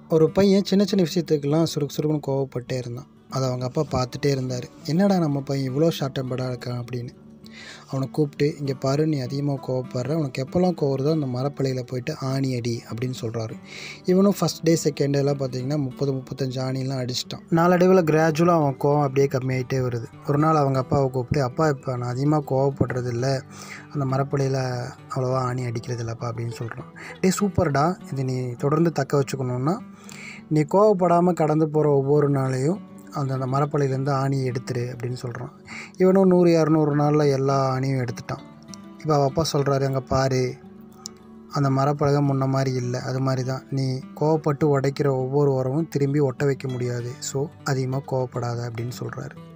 ஒரு பையன் சின்ன சின்ன விஷயத்துக்கெல்லாம் சுருக்கு சுருக்குன்னு கோவப்பட்டே இருந்தான் அதை அவங்க அப்பா பார்த்துட்டே இருந்தார் என்னடா நம்ம பையன் இவ்வளோ ஷார்ட் டெம்பர்டாக இருக்கான் அப்படின்னு அவனை கூப்பிட்டு இங்கே பாரு நீ அதிகமாக கோவப்படுற உனக்கு எப்போல்லாம் கோவருதோ அந்த மரப்பள்ளியில் போயிட்டு ஆணி அடி அப்படின்னு சொல்கிறாரு இவனும் ஃபஸ்ட் டே செகண்ட் டேலாம் பார்த்தீங்கன்னா முப்பது முப்பத்தஞ்சு ஆணிலாம் அடிச்சிட்டான் நாளடைவில் கிராஜுவலாக அவன் கோவம் அப்படியே கம்மியாயிட்டே வருது ஒரு நாள் அவங்க அப்பாவை கூப்பிட்டு அப்பா இப்போ நான் அதிகமாக கோவப்படுறது இல்லை அந்த மரப்பள்ளியில் அவ்வளோவா ஆணி அடிக்கிறது இல்லைப்பா அப்படின்னு சொல்கிறான் டே சூப்பர்டா இது நீ தொடர்ந்து தக்க வச்சுக்கணுன்னா நீ கோவப்படாமல் கடந்து போகிற ஒவ்வொரு நாளையும் அந்த அந்த மரப்பள்ளியிலேருந்து ஆணியை எடுத்துரு அப்படின்னு சொல்கிறான் இவனும் நூறு இரநூறு நாளில் எல்லா ஆணியும் எடுத்துட்டான் இப்போ அவள் அப்பா சொல்கிறாரு அங்கே பாரு அந்த மரப்பலகை முன்ன மாதிரி இல்லை அது மாதிரி தான் நீ கோவப்பட்டு உடைக்கிற ஒவ்வொரு உரமும் திரும்பி ஒட்ட வைக்க முடியாது ஸோ அதிகமாக கோவப்படாத அப்படின்னு சொல்கிறாரு